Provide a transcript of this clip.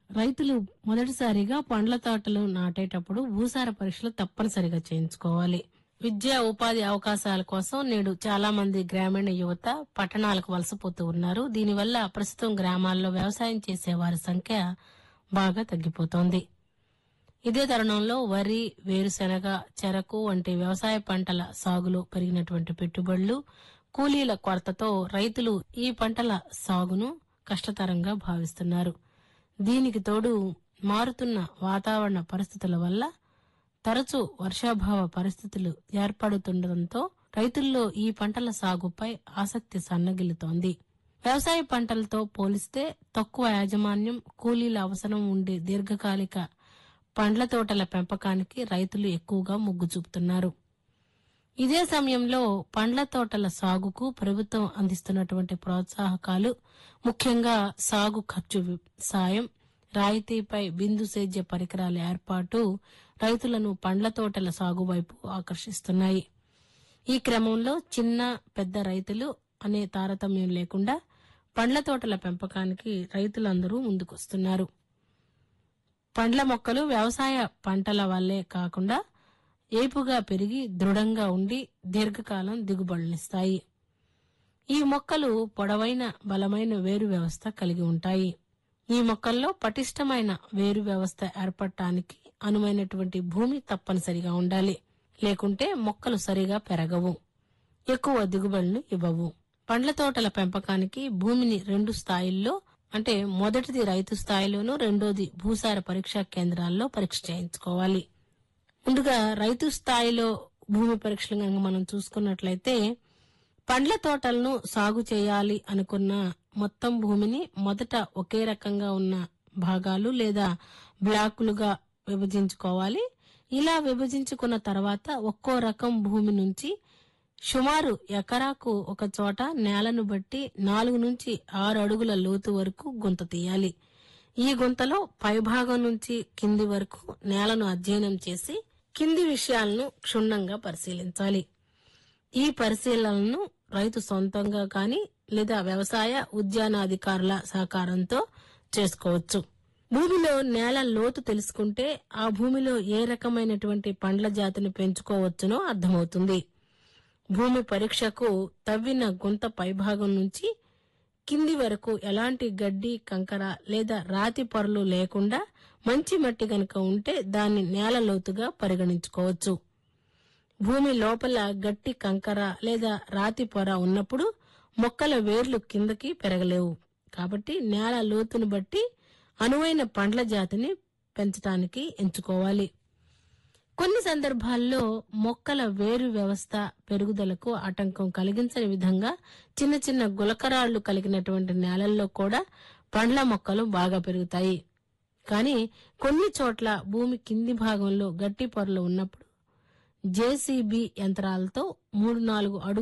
రైతులు మొదటిసారిగా పండ్ల తోటలు నాటేటప్పుడు భూసార పరీక్షలు తప్పనిసరిగా చేయించుకోవాలి విద్యా ఉపాధి అవకాశాల కోసం నేడు చాలా మంది గ్రామీణ యువత పట్టణాలకు వలసపోతూ ఉన్నారు దీనివల్ల ప్రస్తుతం గ్రామాల్లో వ్యవసాయం చేసే వారి సంఖ్య బాగా తగ్గిపోతోంది ఇదే తరుణంలో వరి వేరుశెనగ చెరకు వంటి వ్యవసాయ పంటల సాగులో పెరిగినటువంటి పెట్టుబడులు కూలీల కొరతతో రైతులు ఈ పంటల సాగును కష్టతరంగా భావిస్తున్నారు దీనికి తోడు మారుతున్న వాతావరణ పరిస్థితుల వల్ల తరచూ వర్షాభావ పరిస్థితులు ఏర్పడుతుండటంతో రైతుల్లో ఈ పంటల సాగుపై ఆసక్తి సన్నగిల్లుతోంది వ్యవసాయ పంటలతో పోలిస్తే తక్కువ యాజమాన్యం కూలీల అవసరం ఉండే దీర్ఘకాలిక పండ్ల తోటల పెంపకానికి రైతులు ఎక్కువగా మొగ్గు చూపుతున్నారు ఇదే సమయంలో పండ్ల తోటల సాగుకు ప్రభుత్వం అందిస్తున్నటువంటి ప్రోత్సాహకాలు ముఖ్యంగా సాగు ఖర్చు వి- సాయం రాయితీపై బిందు సేద్య పరికరాల ఏర్పాటు రైతులను పండ్ల తోటల సాగు వైపు ఆకర్షిస్తున్నాయి ఈ క్రమంలో చిన్న పెద్ద రైతులు అనే తారతమ్యం లేకుండా పండ్ల తోటల పెంపకానికి రైతులందరూ ముందుకొస్తున్నారు పండ్ల మొక్కలు వ్యవసాయ పంటల వల్లే కాకుండా ఏపుగా పెరిగి దృఢంగా ఉండి దీర్ఘకాలం దిగుబడునిస్తాయి ఈ మొక్కలు పొడవైన బలమైన వేరు వ్యవస్థ కలిగి ఉంటాయి ఈ మొక్కల్లో పటిష్టమైన వేరు వ్యవస్థ ఏర్పడటానికి అనువైనటువంటి భూమి తప్పనిసరిగా ఉండాలి లేకుంటే మొక్కలు సరిగా పెరగవు ఎక్కువ దిగుబడులు ఇవ్వవు పండ్ల తోటల పెంపకానికి భూమిని రెండు స్థాయిల్లో అంటే మొదటిది రైతు స్థాయిలోను రెండోది భూసార పరీక్షా కేంద్రాల్లో పరీక్ష చేయించుకోవాలి ముందుగా రైతు స్థాయిలో భూమి పరీక్షలు కనుక మనం చూసుకున్నట్లయితే పండ్ల తోటలను సాగు చేయాలి అనుకున్న మొత్తం భూమిని మొదట ఒకే రకంగా ఉన్న భాగాలు లేదా బ్లాకులుగా విభజించుకోవాలి ఇలా విభజించుకున్న తర్వాత ఒక్కో రకం భూమి నుంచి సుమారు ఎకరాకు ఒక చోట నేలను బట్టి నాలుగు నుంచి ఆరు అడుగుల లోతు వరకు గుంత తీయాలి ఈ గుంతలో పైభాగం నుంచి కింది వరకు నేలను అధ్యయనం చేసి కింది విషయాలను క్షుణ్ణంగా పరిశీలించాలి ఈ పరిశీలనను రైతు సొంతంగా కానీ లేదా వ్యవసాయ ఉద్యానాధికారుల సహకారంతో చేసుకోవచ్చు భూమిలో నేల లోతు తెలుసుకుంటే ఆ భూమిలో ఏ రకమైనటువంటి పండ్ల జాతిని పెంచుకోవచ్చునో అర్థమవుతుంది భూమి పరీక్షకు తవ్విన గుంత పైభాగం నుంచి కింది వరకు ఎలాంటి గడ్డి కంకర లేదా రాతి పొరలు లేకుండా మంచి మట్టి గనుక ఉంటే దాన్ని నేల లోతుగా పరిగణించుకోవచ్చు భూమి లోపల గట్టి కంకర లేదా రాతి పొర ఉన్నప్పుడు మొక్కల వేర్లు కిందకి పెరగలేవు కాబట్టి నేల లోతును బట్టి అనువైన పండ్ల జాతిని పెంచడానికి ఎంచుకోవాలి కొన్ని సందర్భాల్లో మొక్కల వేరు వ్యవస్థ పెరుగుదలకు ఆటంకం కలిగించని విధంగా చిన్న చిన్న గులకరాళ్లు కలిగినటువంటి నేలల్లో కూడా పండ్ల మొక్కలు బాగా పెరుగుతాయి కానీ కొన్ని చోట్ల భూమి కింది భాగంలో గట్టి పొరలు ఉన్నప్పుడు జేసీబీ యంత్రాలతో మూడు నాలుగు అడుగు